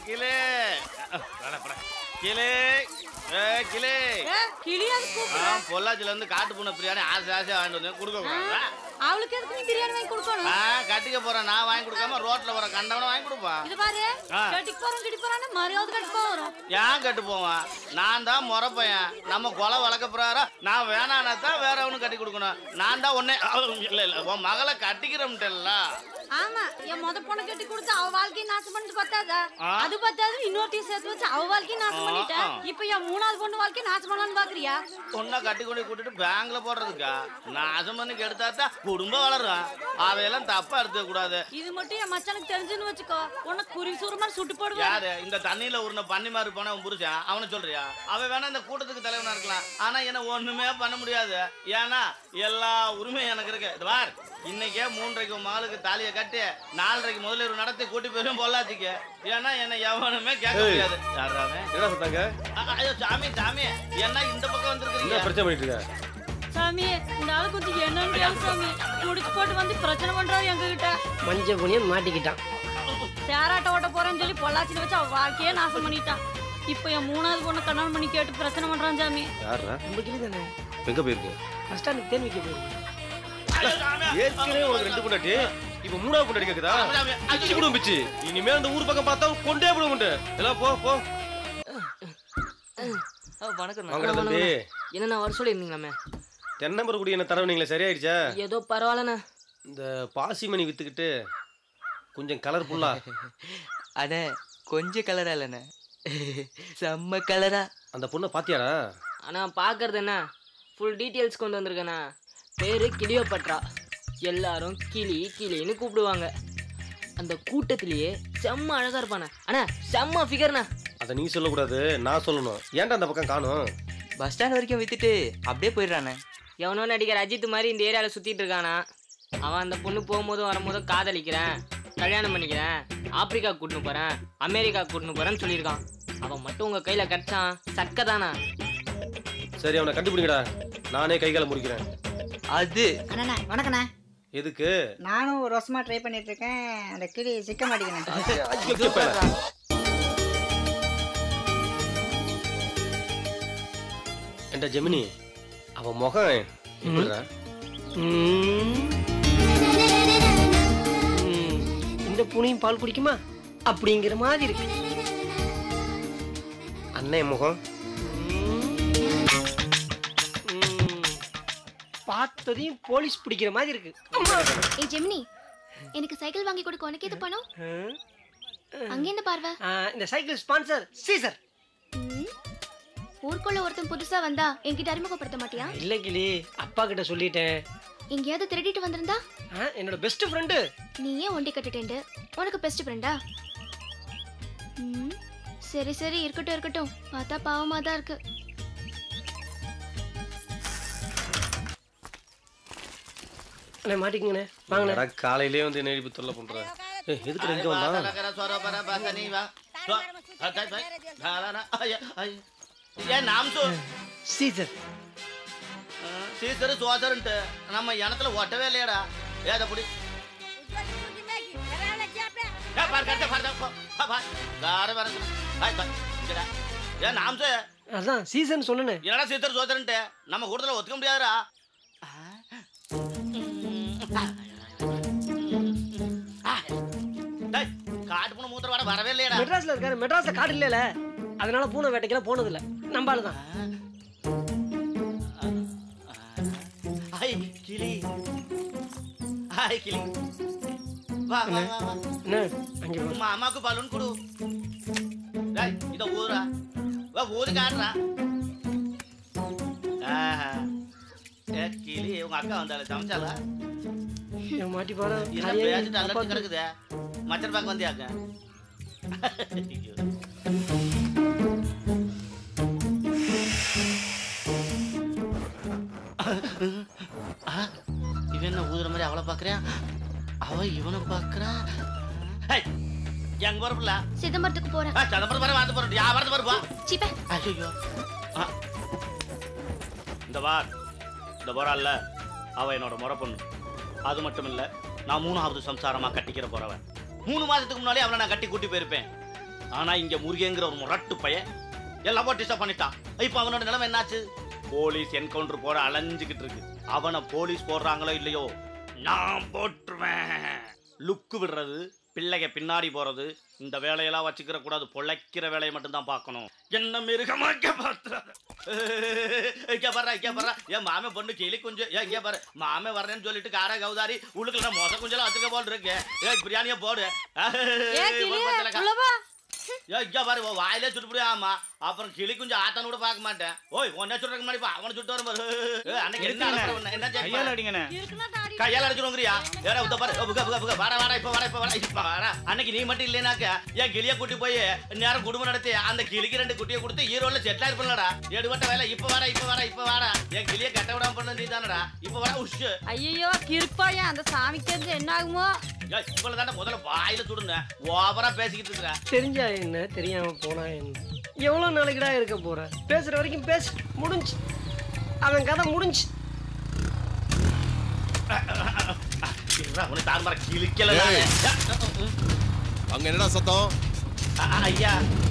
Clay போடா, போடா. Clay ஏ clay ஏ, கிளியாது கூப்பிடுற ஆ, பொள்ளாச்சில இருந்து காட்டு பூனை பிரியாணி ஆசை ஆசையா வாங்கிட்டு வந்தேன் கொடுக்க கூடாதா அவளுக்கு எதுக்கு நீ பிரியாணி வாங்கி கொடுக்கணும் ஆ கட்டிக்க போறேன் நான் வாங்கி கொடுக்காம ரோட்ல போற கண்டவன வாங்கி கொடுப்பா இது பாரு ஆ. கட்டிக்கு போறோம் கிட்டி போறான்னு மரியாதை கட்டு வரும் ஏன் கட்டு போவான் நான் தான் முறை பையன் நம்ம கொலை வளர்க்க போறாரா நான் வேணானா தான் வேற ஒன்றும் கட்டி கொடுக்கணும் நான் தான் உன்னை இல்ல இல்ல உன் மகளை கட்டிக்கிறோம்ட்டல்ல ஆமா என் முத பொண்ணை கட்டி கொடுத்து அவ வாழ்க்கையை நாசம் பண்ணிட்டு பார்த்தாதா ஆ. அது பார்த்தாது இன்னொருத்தையும் சேர்த்து வச்சு அவ வாழ்க்கையை நாசம் ஆ, பண்ணிட்டேன் ஆ. இப்ப என் மூணாவது பொண்ணு வாழ்க்கையை நாசம் பண்ணலாம்னு பாக்குறியா பொண்ணை கட்டி கொண்டு போய் கூட்டிட்டு பேங்க்ல போடுறதுக்கா நாசம் பண்ணி கெடுத்தா தான் குடும்பம் வளரும் அவையெல்லாம் தப்பா எடுத்துக்க கூடாது இது மட்டும் என் மச்சானுக்கு தெரிஞ்சுன்னு வச்சுக்கோ உன்னை குறி சூறு மாதிரி சுட்டு போடுவேன் யாரு இந்த தண்ணியில உருண பண்ணி மாதிரி போன உன் புருஷன் அவனை சொல்றியா அவன் வேணா இந்த கூட்டத்துக்கு தலைவனா இருக்கலாம் ஆனா என்ன ஒண்ணுமே பண்ண முடியாது ஏன்னா எல்லா உரிமையும் எனக்கு இருக்கு இது பார் இன்னைக்கே மூன்றரைக்கு உன் மகளுக்கு தாலியை கட்டி நாலரைக்கு முதலிரவு நடத்தி கூட்டி போயிரும் பொள்ளாச்சிக்கு ஏன்னா என்ன எவனுமே கேட்க ஏய். முடியாது யாரா அவன்? என்ன சொல்றாங்க அ- அ- ஐயோ சாமி சாமி என்ன இந்த பக்கம் என்ன வந்திருக்கீங்க பிரச்சனை பண்ணிட்டு இருக்க சாமி இந்த ஆளு கொஞ்சம் என்னன்னு கேளு சாமி குடிச்சு போட்டு வந்து பிரச்சனை பண்றாரு எங்க கிட்ட மஞ்ச புனியன் மாட்டிக்கிட்டான் சேராட்ட ஓட்ட போறேன்னு சொல்லி பொள்ளாச்சில வச்சு அவ வாழ்க்கையே நாசம் பண்ணிட்டான் இப்போ என் மூணாவது பொண்ணு கல்யாணம் பண்ணி கேட்டு பிரச்சனை பண்றான் சாமி யாரா நம்ம கிளி தானே எங்க போயிருக்கு பஸ் ஸ்டாண்டுக்கு தேன் வைக்க போயிருக்கு ஐயோ, சாமி. ஏற்கனவே உனக்கு ரெண்டு பொண்டாட்டி இப்ப மூணாவது பொண்டாட்டி கேக்குதா சாமி, சாமி. அடிச்சு விடுவோம் பிச்சு இனிமே அந்த ஊர் பக்கம் பார்த்தா கொண்டே விடுவோம் எல்லாம் போ போ வணக்கம் வாங்கடா தம்பி என்னண்ணா வர சொல்லியிருந்தீங்களாமே தென்னம்பரம் குடி என்ன தரவனீங்களே சரியாயிடுச்சா ஏதோ பரவாயில்லண்ணா இந்த பாசிமணி வித்துக்கிட்டு கொஞ்சம் கலர்ஃபுல்லா அண்ணே கொஞ்சம் கலரா இல்லைண்ணே செம்ம கலரா அந்த பொண்ணை பாத்தியாடா ஆனா பார்க்கறது என்ன ஃபுல் டீட்டெயில்ஸ் கொண்டு வந்திருக்கேண்ணா பேரு கிளியோபட்ரா எல்லாரும் கிளி கிளின்னு கூப்பிடுவாங்க அந்த கூட்டத்திலேயே செம்ம அழகா இருப்பானே அண்ணா செம்ம ஃபிகர்ண்ணா அதை நீ சொல்லக்கூடாது நான் சொல்லணும் ஏன்டா அந்த பக்கம் காணும் பஸ் ஸ்டாண்ட் வரைக்கும் வித்துட்டு அப்படியே போயிடுறானே எவனோ நடிகர் அஜித் மாதிரி இந்த ஏரியாவில் சுத்திட்டு இருக்கானா அவன் அந்த பொண்ணு போகும்போதும் வரும்போதும் காதலிக்கிறேன் கல்யாணம் பண்ணிக்கிறேன் ஆப்பிரிக்கா கூட்டின்னு போறேன் அமெரிக்கா கூட்டின்னு போறேன்னு சொல்லியிருக்கான் அவன் மட்டும் உங்க கையில கிடைச்சான் சக்க தானா சரி அவனை கண்டுபிடிங்கடா நானே கை காலை முடிக்கிறேன் அது அண்ணா வணக்கண்ணா எதுக்கு நானும் ஒரு வருஷமா ட்ரை பண்ணிட்டு இருக்கேன் அந்த கிளி சிக்க மாட்டேங்கிறேன் ஏண்டா ஜெமினி அவன் முகம் எப்படிடா? ம். ம். இந்த பூனையும் பால் குடிக்குமா அப்படிங்கிற மாதிரி இருக்கு அண்ணன் முகம் ம். பார்த்ததையும் போலீஸ் பிடிக்கிற மாதிரி இருக்கு ஏய் ஜெமினி எனக்கு சைக்கிள் வாங்கி கொடுக்க உனக்கு எது பணம் அங்க என்ன பார்வை ஆ, இந்த சைக்கிள் ஸ்பான்சர் சீசர் ம்? ஊருக்குள்ள ஒருத்தன் புதுசா வந்தா என்கிட்ட அறிமுகப்படுத்த மாட்டியா இல்ல கிளி அப்பா கிட்ட சொல்லிட்டேன் எங்கேயாவது திருடிட்டு வந்திருந்தா ஆ, என்னோட பெஸ்ட் ஃப்ரெண்டு நீ ஏன் ஒண்டி கட்டிட்டேன்டு உனக்கு பெஸ்ட் ஃப்ரெண்டா ம் சரி சரி இருக்கட்டும் இருக்கட்டும் பார்த்தா பாவமா தான் இருக்கு அண்ணே மாட்டிக்கங்கண்ணே வாங்கண்ணே என்னடா காலையிலே வந்து என்ன எழுப்பி தொல்லை பண்ற ஏய், எதுக்கு இங்க வந்தான் நகர சரோபர பசனி வா. ஸ்வ- அத்தை, பை. தாரானா. ஐயா, ஐயா. ஏன் நாம் சொ சீசர் சீசரு சோசருன்ட்டு நம்ம இனத்துல ஒட்டவே இல்லையாடா ஏத புடி ஏ, பாரு, கரெக்டா, பாரு, போ, பா, பா. கார வரது. பாய், பாய். இங்கடா. ஏன் நாம் சொ அதான் சீசன் சொன்னேனே என்னடா சீசர் சோசருன்ட்டு நம்ம கூட்டத்துல ஒத்துக்க முடியாதுடா ஆ. டேய், காட்டு பூனை மூத்திர வாட வரவே இல்லையாடா மெட்ராஸ்ல இருக்காரு மெட்ராஸ்ல காடு இல்லைல அதனால பூனை வேட்டைக்கெல்லாம் போனது இல்ல நம்பால தான் ஐ கிளி ஐ கிளி வா வா வா வா என்ன அங்கே வா. உமா அம்மாக்கு பலூன் கொடு டேய் இத ஊதுடா வா ஊது காட்டுறா ஆஹா. ஏ கிளி உங்க அக்கா வந்தால சமைச்சாலா என் மாட்டி பாரு என்ன பேசிட்டு அலர்ச்சி கிடக்குதே மச்சர் பாக்க வந்தியாக்க ஐயோ. ஆ, இவன் என்ன ஊதுற மாதிரி அவளை பாக்குறேன் அவ இவனை பாக்குறான் ஏய், எங்க போறப்பில்ல சிதம்பரத்துக்கு போறேன் சதம்பரம் வர வந்து போறோம் யா வரது வருவா சிப்ப ஐயோ இந்த வார் இந்த போறாள்ல அவ என்னோட முறை பொண்ணு அது மட்டும் இல்ல நான் மூணாவது சம்சாரமா கட்டிக்கிற போறவன் மூணு மாசத்துக்கு முன்னாலே அவளை நான் கட்டி கூட்டி போயிருப்பேன் ஆனா இங்க முருகேங்கிற ஒரு முரட்டு பையன் எல்லாம் டிஸ்டர்ப் பண்ணிட்டான் இப்ப அவனோட நிலைமை என்னாச்சு போலீஸ் என்கவுண்டர் போட அலைஞ்சுக்கிட்டு இருக்கு அவனை போலீஸ் போடுறாங்களோ இல்லையோ நான் போட்டுருவேன் லுக்கு விடுறது பிள்ளைங்க பின்னாடி போறது இந்த வேலையெல்லாம் வச்சுக்கிற கூடாது பொழைக்கிற வேலையை மட்டும் தான் பார்க்கணும் என்ன மிருகமாக்க பார்த்துறாங்க இங்க பாரு இங்க பாரு என் மாமே பொண்ணு கிளி குஞ்சு ஏன் இங்க பாரு மாமே வர்றேன்னு சொல்லிட்டு கார கௌதாரி உள்ளுக்குள்ள மொச குஞ்செல்லாம் வச்சுக்க போல் இருக்கு ஏ பிரியாணியை போடு ஏ கிளியே போடு பத்தலக்கா. உள்ள வா ஏ இங்க பாரு உன் வாயிலே சுட்டு ஆமா அப்புறம் கிளி குஞ்சு ஆத்தான்னு கூட பார்க்க மாட்டேன் ஓய் உன்ன சுட்டுறதுக்கு முன்னாடி பா, அவனை சுட்டு வரும் பாரு ஏய், அன்னைக்கு என்ன அலப்பறை பண்ண? என்ன செய்ய கையால அடிங்கண்ணே இருக்குன்னா தாடி கையால அடிச்சிருவோங்கிறியா ஏடா உத்த பாரு ஓ, புக புக புக வாடா வாடா இப்ப வாடா இப்ப வாடா இப்ப வாடா அன்னைக்கு நீ மட்டும் இல்லைனாக்க என் கிளிய கூட்டி போய் நேரம் குடும்பம் நடத்தி அந்த கிளிக்கு ரெண்டு குட்டியை கொடுத்து ஈரோட்ல செட்டில் இருப்பலடா எடுபட்ட வேலை இப்ப வாடா இப்ப வாடா இப்ப வாடா என் கிளிய கட்ட விடாம பண்ண நீ தானடா இப்ப வாடா உஷ் ஐயோ கிருப்பாயா அந்த சாமிக்கு தெரிஞ்சு என்ன ஆகுமோ ஏய் இவ்வளவு தானே முதல்ல வாயில சுடுங்க ஓவரா பேசிக்கிட்டு இருக்கிற தெரிஞ்சா என்ன தெரியாம போனா என்ன எவ்வளவு நாளைக்குடா இருக்க போற பேசுற வரைக்கும் பேசு முடிஞ்சு அவன் கதை முடிஞ்சு உனக்கு தார் மர கிளிக்கல நானு. அங்க என்னடா சத்தம் அ- அ- ஐயா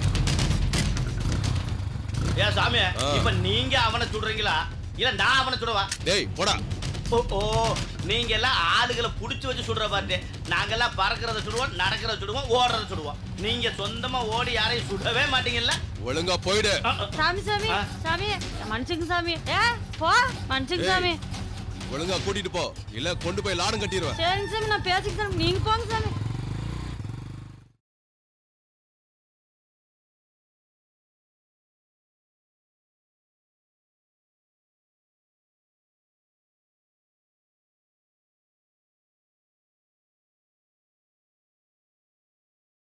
ஏ சாமி ஆ. இப்ப நீங்க அவனை சுடுறீங்களா இல்ல நான் அவனை சுடவா டேய் போடா ஓ ஓ நீங்க எல்லாம் ஆளுகளை புடிச்சு வச்சு சுடுற பாட்டு நாங்கெல்லாம் பறக்கிறத சுடுவோம் நடக்கிறத சுடுவோம் ஓடுறத சுடுவோம் நீங்க சொந்தமா ஓடி யாரையும் சுடவே மாட்டீங்கல்ல ஒழுங்கா போயிடு அ, அ. சாமி சாமி ஆ. சாமி மனுஷங்க சாமி ஏ போ மனுஷங்க ஏய். சாமி ஒழுங்கா கூட்டிட்டு போ இல்ல கொண்டு போய் லாடம் கட்டிடுவேன் சரிங்க சாமி நான் பேசிக்கிட்டேன் நீங்க போங்க சாமி